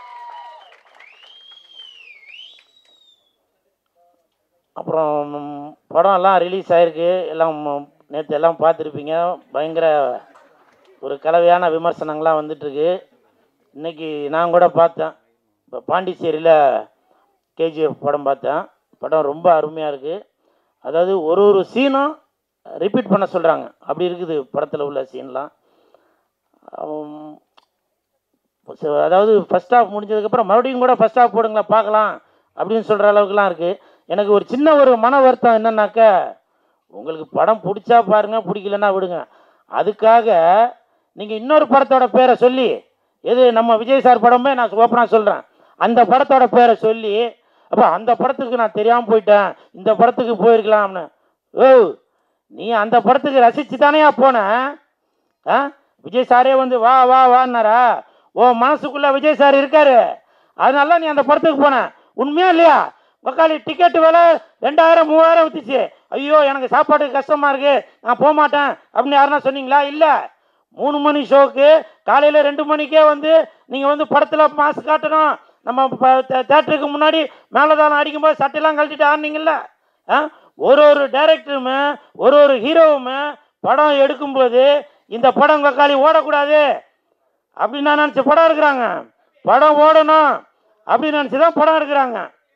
அப்புறம் ம், படம் எல்லாம் ரிலீஸ் ஆயிருக்கு எல்லாம் நேற்று எல்லாம் பார்த்துருப்பீங்க பயங்கர ஒரு கலவையான விமர்சனங்கள்லாம் வந்துட்டுருக்கு இன்னைக்கு நான் கூட பார்த்தேன் இப்போ பாண்டிச்சேரியில் கேஜிஎஃப் படம் பார்த்தேன் படம் ரொம்ப அருமையாக இருக்குது அதாவது ஒரு ஒரு சீனும் ரிப்பீட் பண்ண சொல்கிறாங்க அப்படி இருக்குது படத்தில் உள்ள சீன்லாம் ஆம், ச- அதாவது ஃபஸ்ட் ஹாஃப் முடிஞ்சதுக்கப்புறம் மறுபடியும் கூட ஃபஸ்ட் ஹாஃப் போடுங்களா பார்க்கலாம் அப்படின்னு சொல்கிற அளவுக்குலாம் இருக்குது எனக்கு ஒரு சின்ன ஒரு மன வருத்தம் என்னன்னாக்கா உங்களுக்கு படம் பிடிச்சா பாருங்க பிடிக்கலன்னா விடுங்க அதுக்காக நீங்கள் இன்னொரு படத்தோட பேரை சொல்லி எது நம்ம விஜய் சார் படமே நான் ஓப்பனாக சொல்கிறேன் அந்த படத்தோட பேரை சொல்லி அப்போ அந்த படத்துக்கு நான் தெரியாமல் போயிட்டேன் இந்த படத்துக்கு போயிருக்கலாம்னு ஓ நீ அந்த படத்துக்கு ரசிச்சு தானேயா போன ஆ விஜய் சாரே வந்து வா வா வான்னாரா ஓ மனசுக்குள்ள விஜய் சார் இருக்காரு அதனால நீ அந்த படத்துக்கு போன உண்மையா இல்லையா பக்காளி டிக்கெட் விலை ரெண்டாயிரம் மூவாயிரம் வித்துச்சு ஐயோ எனக்கு சாப்பாட்டுக்கு கஷ்டமா இருக்கு நான் போக மாட்டேன் அப்படின்னு யாருன்னா சொன்னீங்களா இல்லை மூணு மணி ஷோக்கு காலையில் ரெண்டு மணிக்கே வந்து நீங்கள் வந்து படத்தில் மாசு காட்டணும் நம்ம ப- தே- தேட்டருக்கு முன்னாடி மேலதாளம் அடிக்கும்போது சட்டையெல்லாம் கழட்டிட்டு ஆடினீங்கல்ல ஆ ஒரு ஒரு டைரக்டருமே ஒரு ஒரு ஹீரோவுமே படம் எடுக்கும்போது இந்த படம் கக்காளி ஓடக்கூடாது அப்படின்னு நான் நினச்ச படம் எடுக்கிறாங்க படம் ஓடணும் அப்படின்னு நினச்சி தான் படம் எடுக்கிறாங்க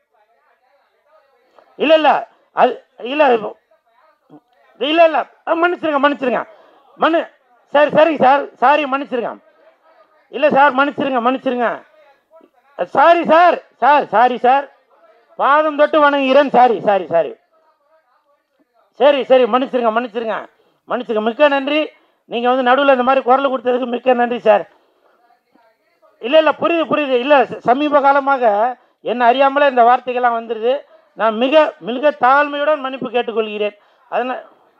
இல்லை இல்லை அது இல்லை இல்லை இல்லை மன்னிச்சிருங்க மன்னிச்சிருங்க மன்னு சரி சரிங்க சார் சாரி மன்னிச்சிருங்க இல்லை சார் மன்னிச்சிருங்க மன்னிச்சிருங்க sorry sir sir sorry sir பாதம் தொட்டு வணங்குகிறேன் சாரி சாரி சாரி சரி சரி மன்னிச்சிருங்க மன்னிச்சிருங்க மன்னிச்சிருங்க மிக்க நன்றி நீங்கள் வந்து நடுவில் இந்த மாதிரி குரல் கொடுத்ததுக்கு மிக்க நன்றி சார் இல்லை இல்லை புரியுது புரியுது இல்லை சமீப காலமாக என்ன அறியாமலே இந்த வார்த்தைகள்லாம் வந்துடுது நான் மிக மிக தாழ்மையுடன் மன்னிப்பு கேட்டுக்கொள்கிறேன் அதனால்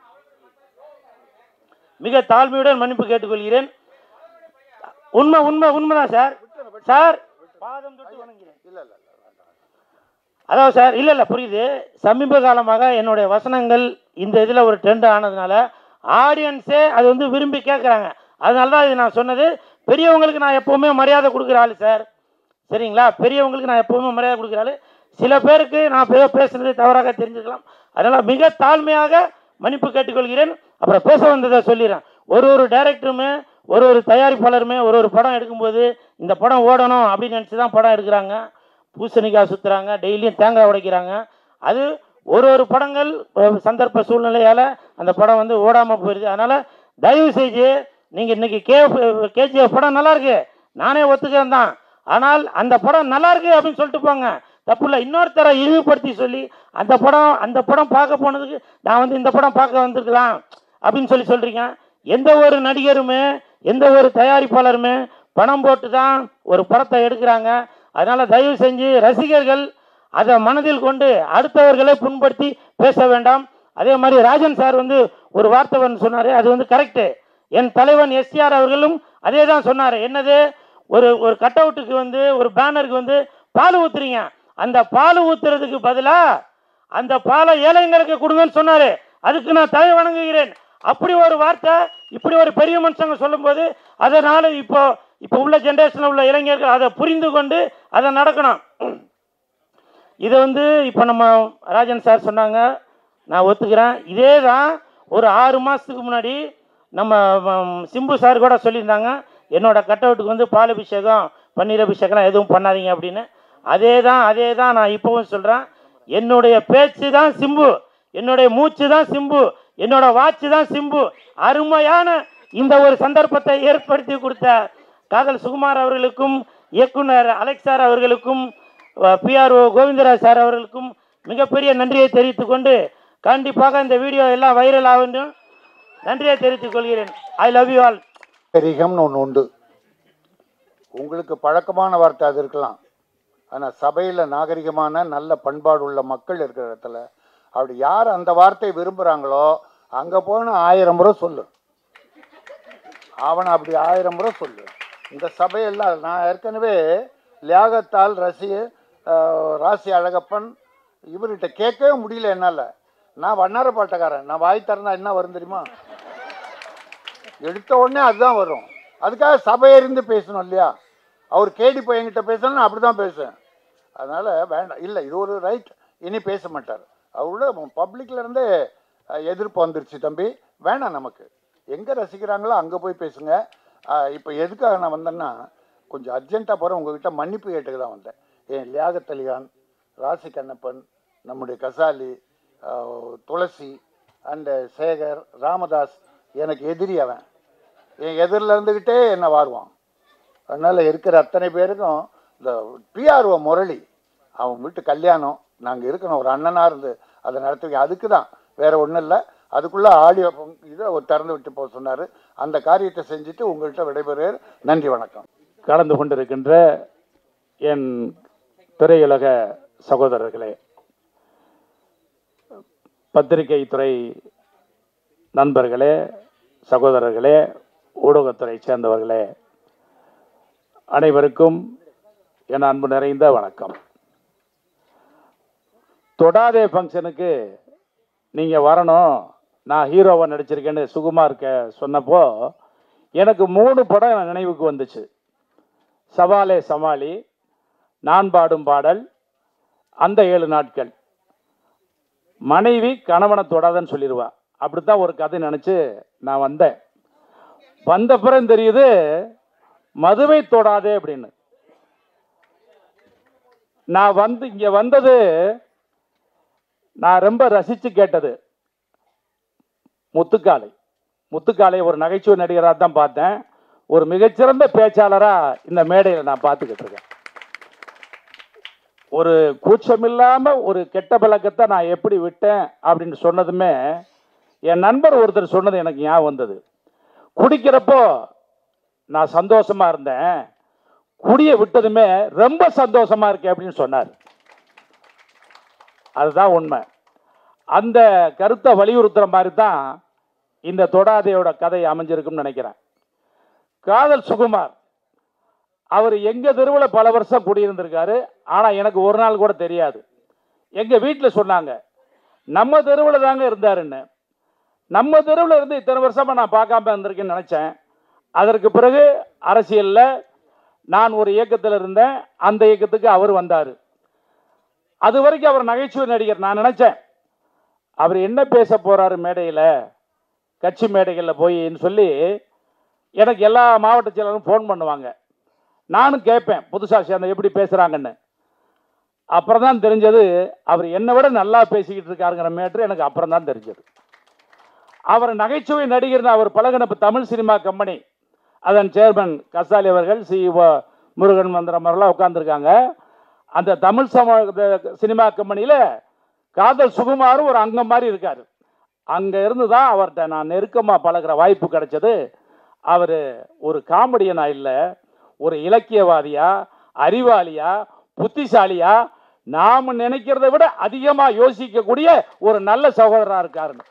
மிக தாழ்மையுடன் மன்னிப்பு கேட்டுக்கொள்கிறேன் உண்மை உண்மை உண்மைதான் சார் சார் பாதம் தொட்டு வணங்குகிறேன் இல்ல இல்ல இல்ல அதாவது சார் இல்லை இல்லை புரியுது சமீப காலமாக என்னுடைய வசனங்கள் இந்த இதில் ஒரு ட்ரெண்ட் ஆனதுனால ஆடியன்ஸே அது வந்து விரும்பி கேட்குறாங்க அதனால தான் இது நான் சொன்னது பெரியவங்களுக்கு நான் எப்போவுமே மரியாதை கொடுக்குற ஆள் சார் சரிங்களா பெரியவங்களுக்கு நான் எப்போவுமே மரியாதை கொடுக்குற ஆளு சில பேருக்கு நான் ஏதோ பேசுனது தவறாக தெரிஞ்சுக்கலாம் அதனால் மிக தாழ்மையாக மன்னிப்பு கேட்டுக்கொள்கிறேன் அப்புறம் பேச வந்ததை சொல்லிடுறேன் ஒரு ஒரு டைரக்டருமே ஒரு ஒரு தயாரிப்பாளருமே ஒரு ஒரு படம் எடுக்கும்போது இந்த படம் ஓடணும் அப்படின்னு நினச்சி தான் படம் எடுக்கிறாங்க பூசணிக்காய் சுற்றுறாங்க டெய்லியும் தேங்காய் உடைக்கிறாங்க அது ஒரு ஒரு படங்கள் அஹ், சந்தர்ப்ப சூழ்நிலையால் அந்த படம் வந்து ஓடாமல் போயிடுது அதனால் தயவு செஞ்சு நீங்கள் இன்னைக்கு கே கேஜிஎஃப் படம் நல்லா இருக்கு நானே ஒத்துக்கிறேன் தான் ஆனால் அந்த படம் நல்லா இருக்கு அப்படின்னு சொல்லிட்டு போங்க தப்பு இல்லை இன்னொருத்தரை இழிவுபடுத்தி சொல்லி அந்த படம் அந்த படம் பார்க்க போனதுக்கு நான் வந்து இந்த படம் பார்க்க வந்திருக்கலாம் அப்படின்னு சொல்லி சொல்கிறீங்க எந்த ஒரு நடிகருமே எந்த ஒரு தயாரிப்பாளருமே பணம் போட்டு தான் ஒரு படத்தை எடுக்கிறாங்க அதனால் தயவு செஞ்சு ரசிகர்கள் அதை மனதில் கொண்டு அடுத்தவர்களை புண்படுத்தி பேச வேண்டாம் அதே மாதிரி ராஜன் சார் வந்து ஒரு வார்த்தை வந்து சொன்னார் அது வந்து கரெக்டு என் தலைவன் எஸ்டிஆர் அவர்களும் அதே தான் சொன்னார் என்னது ஒரு ஒரு கட் அவுட்டுக்கு வந்து ஒரு பேனருக்கு வந்து பால் ஊத்துறீங்க அந்த பால் ஊத்துறதுக்கு பதிலாக அந்த பாலை ஏழைங்களுக்கு கொடுங்கன்னு சொன்னாரு அதுக்கு நான் தலை வணங்குகிறேன் அப்படி ஒரு வார்த்தை இப்படி ஒரு பெரிய மனுஷங்க சொல்லும்போது அதனால இப்போ இப்போ உள்ள ஜென்ரேஷனில் உள்ள இளைஞர்கள் அதை புரிந்து கொண்டு அதை நடக்கணும் இதை வந்து இப்போ நம்ம ராஜன் சார் சொன்னாங்க நான் ஒத்துக்கிறேன் இதே தான் ஒரு ஆறு மாதத்துக்கு முன்னாடி நம்ம ம், சிம்பு சார் கூட சொல்லியிருந்தாங்க என்னோட கட் அவுட்டுக்கு வந்து பால் அபிஷேகம் பன்னீர் அபிஷேகம்லாம் எதுவும் பண்ணாதீங்க அப்படின்னு அதே தான் அதே தான் நான் இப்போவும் சொல்கிறேன் என்னுடைய பேச்சு தான் சிம்பு என்னுடைய மூச்சு தான் சிம்பு என்னோட வாட்ச் தான் சிம்பு அருமையான இந்த ஒரு சந்தர்ப்பத்தை ஏற்படுத்தி கொடுத்த காதல் சுகுமார் அவர்களுக்கும் இயக்குனர் அலெக்ஸ் சார் அவர்களுக்கும் பிஆர்ஓ கோவிந்தராஜ் சார் அவர்களுக்கும் மிகப்பெரிய நன்றியை தெரிவித்துக் கொண்டு கண்டிப்பாக இந்த வீடியோ எல்லாம் வைரல் ஆகும் நன்றியை தெரிவித்துக் கொள்கிறேன் ஐ லவ் யூ ஆல் நாகரிகம்னு ஒன்று உண்டு உங்களுக்கு பழக்கமான வார்த்தை அது இருக்கலாம் ஆனால் சபையில் நாகரிகமான நல்ல பண்பாடு உள்ள மக்கள் இருக்கிற இடத்துல அப்படி யார் அந்த வார்த்தையை விரும்புகிறாங்களோ அங்கே போன ஆயிரம் முறை சொல்லு அவனை அப்படி ஆயிரம் முறை சொல்லு இந்த சபையெல்லாம் நான் ஏற்கனவே லியாகத்தால் ரசி அஹ், ராசி அழகப்பன் இவர்கிட்ட கேட்கவே முடியல என்னால் நான் வண்ணார பாட்டக்காரன் நான் வாய் திறந்தா என்ன வரும் தெரியுமா எடுத்த உடனே அதுதான் வரும் அதுக்காக சபையறிந்து பேசணும் இல்லையா அவர் கேடி பையன்கிட்ட பேசணும் நான் அப்படி தான் பேசுவேன் அதனால் வேண்டாம் இல்லை இது ஒரு ரைட் இனி பேச மாட்டார் அவரோட பப்ளிக்ல இருந்தே அஹ், எதிர்ப்பு வந்துருச்சு தம்பி வேணாம் நமக்கு எங்கே ரசிக்கிறாங்களோ அங்கே போய் பேசுங்க இப்போ எதுக்காக நான் வந்தேன்னா கொஞ்சம் அர்ஜென்ட்டாக போகிறேன் உங்ககிட்ட மன்னிப்பு கேட்டுக்கு தான் வந்தேன் ஏன் லியாகத் அலிகான் ராசி கண்ணப்பன் நம்முடைய கசாலி அஹ், துளசி அண்டு சேகர் ராமதாஸ் எனக்கு எதிரி அவன் என் எதிரில் இருந்துக்கிட்டே என்னை வாருவான் அதனால் இருக்கிற அத்தனை பேருக்கும் இந்த பிஆர்ஓ முரளி அவன் வீட்டு கல்யாணம் நாங்கள் இருக்கணும் ஒரு அண்ணனாக இருந்து அதை நடத்துவீங்க அதுக்கு தான் வேறு ஒன்றும் இல்லை அதுக்குள்ளே ஆடியோ இதை ஒரு திறந்து விட்டு போக சொன்னார் அந்த காரியத்தை செஞ்சுட்டு உங்கள்கிட்ட விடைபெறுகிறேன் நன்றி வணக்கம் கலந்து கொண்டிருக்கின்ற என் திரையுலக சகோதரர்களே பத்திரிகை துறை நண்பர்களே சகோதரர்களே ஊடகத்துறை சேர்ந்தவர்களே அனைவருக்கும் என் அன்பு நிறைந்த வணக்கம் தொடாதே ஃபங்க்ஷனுக்கு நீங்கள் வரணும் நான் ஹீரோவை நடிச்சிருக்கேன்னு சுகுமார் க சொன்னப்போ எனக்கு மூணு படம் நினைவுக்கு வந்துச்சு சவாலே சமாளி நான் பாடும் பாடல் அந்த ஏழு நாட்கள் மனைவி கணவனை தொடாதன்னு சொல்லிடுவா அப்படித்தான் ஒரு கதை நினச்சி நான் வந்தேன் வந்த பிறகு தெரியுது மதுவை தொடாதே அப்படின்னு நான் வந்து இங்கே வந்தது நான் ரொம்ப ரசித்து கேட்டது முத்துக்காலை முத்துக்காலை ஒரு நகைச்சுவை நடிகராக தான் பார்த்தேன் ஒரு மிகச்சிறந்த பேச்சாளராக இந்த மேடையில் நான் பார்த்துக்கிட்டு இருக்கேன் ஒரு கூச்சமில்லாமல் ஒரு கெட்ட பழக்கத்தை நான் எப்படி விட்டேன் அப்படின்னு சொன்னதுமே என் நண்பர் ஒருத்தர் சொன்னது எனக்கு ஞாபகம் வந்தது குடிக்கிறப்போ நான் சந்தோஷமா இருந்தேன் குடியை விட்டதுமே ரொம்ப சந்தோஷமா இருக்கேன் அப்படின்னு சொன்னார் அதுதான் உண்மை அந்த கருத்தை வலியுறுத்துற மாதிரி தான் இந்த தொடாதையோட கதை அமைஞ்சிருக்கும்னு நினைக்கிறேன் காதல் சுகுமார் அவர் எங்க தெருவில் பல வருஷம் குடியிருந்திருக்காரு ஆனா எனக்கு ஒரு நாள் கூட தெரியாது எங்க வீட்டில் சொன்னாங்க நம்ம தெருவில் தாங்க இருந்தாருன்னு நம்ம தெருவில் இருந்து இத்தனை வருஷமாக நான் பார்க்காம இருந்திருக்கேன்னு நினச்சேன் அதற்கு பிறகு அரசியலில் நான் ஒரு இயக்கத்தில் இருந்தேன் அந்த இயக்கத்துக்கு அவர் வந்தார் அது வரைக்கும் அவர் நகைச்சுவை நடிகர் நான் நினச்சேன் அவர் என்ன பேச போகிறாரு மேடையில் கட்சி மேடைகளில் போயின்னு சொல்லி எனக்கு எல்லா மாவட்ட செயலரும் ஃபோன் பண்ணுவாங்க நானும் கேட்பேன் புதுசாக சேர்ந்த எப்படி பேசுகிறாங்கன்னு அப்புறம் தான் தெரிஞ்சது அவர் என்னை விட நல்லா பேசிக்கிட்டு இருக்காருங்கிற மேட்ரு எனக்கு அப்புறம் தான் தெரிஞ்சது அவர் நகைச்சுவை நடிகர் அவர் பழகின இப்ப தமிழ் சினிமா கம்பெனி அதன் சேர்மன் கசாலி அவர்கள் சிஇஓ முருகன் மந்திரம் அவர்களாம் உட்காந்துருக்காங்க அந்த தமிழ் சம சினிமா கம்பெனியில் காதல் சுகுமாரும் ஒரு அங்கம் மாதிரி இருக்கார் அங்கே இருந்து தான் அவர்கிட்ட நான் நெருக்கமாக பழகுற வாய்ப்பு கிடைச்சது அவர் ஒரு காமெடியனா இல்லை ஒரு இலக்கியவாதியா அறிவாளியா புத்திசாலியா நாம் நினைக்கிறதை விட அதிகமாக யோசிக்கக்கூடிய ஒரு நல்ல சகோதரராக இருக்காருன்னு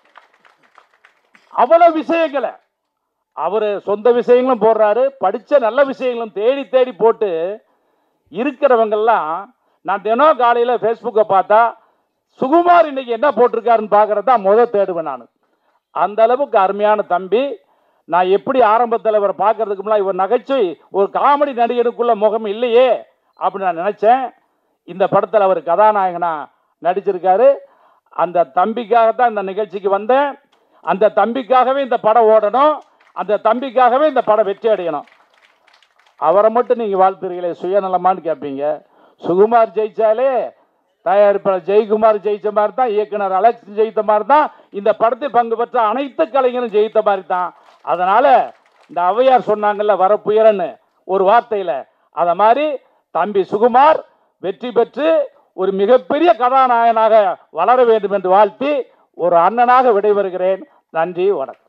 அவ்வளவு விஷயங்களை அவர் சொந்த விஷயங்களும் போடுறாரு படித்த நல்ல விஷயங்களும் தேடி தேடி போட்டு இருக்கிறவங்கெல்லாம் நான் தினம் காலையில் ஃபேஸ்புக்கை பார்த்தா சுகுமார் இன்னைக்கு என்ன போட்டிருக்காருன்னு பார்க்கறது தான் முதல் தேடுவேன் நான் அந்த அளவுக்கு அருமையான தம்பி நான் எப்படி ஆரம்பத்தில் இவரை பார்க்கறதுக்கு முன்னாடி இவர் நகைச்சுவை ஒரு காமெடி நடிகருக்குள்ள முகம் இல்லையே அப்படின்னு நான் நினச்சேன் இந்த படத்தில் அவர் கதாநாயகனா நடிச்சிருக்காரு அந்த தம்பிக்காகத்தான் இந்த நிகழ்ச்சிக்கு வந்தேன் அந்த தம்பிக்காகவே இந்த படம் ஓடணும் அந்த தம்பிக்காகவே இந்த படம் வெற்றி அடையணும் அவரை மட்டும் நீங்கள் வாழ்த்துறீங்களே சுயநலமான்னு கேட்பீங்க சுகுமார் ஜெயிச்சாலே தயாரிப்பாளர் ஜெயக்குமார் ஜெயிச்ச மாதிரி தான் இயக்குனர் அலெக்ஸ் ஜெயித்த மாதிரி தான் இந்த படத்தில் பங்கு பெற்ற அனைத்து கலைஞரும் ஜெயித்த மாதிரி தான் அதனால இந்த ஔவையார் சொன்னாங்கல்ல வரப்புயரன்னு ஒரு வார்த்தையில் அதை மாதிரி தம்பி சுகுமார் வெற்றி பெற்று ஒரு மிகப்பெரிய கதாநாயகனாக வளர வேண்டும் என்று வாழ்த்தி ஒரு அண்ணனாக விடைபெறுகிறேன் நன்றி வணக்கம்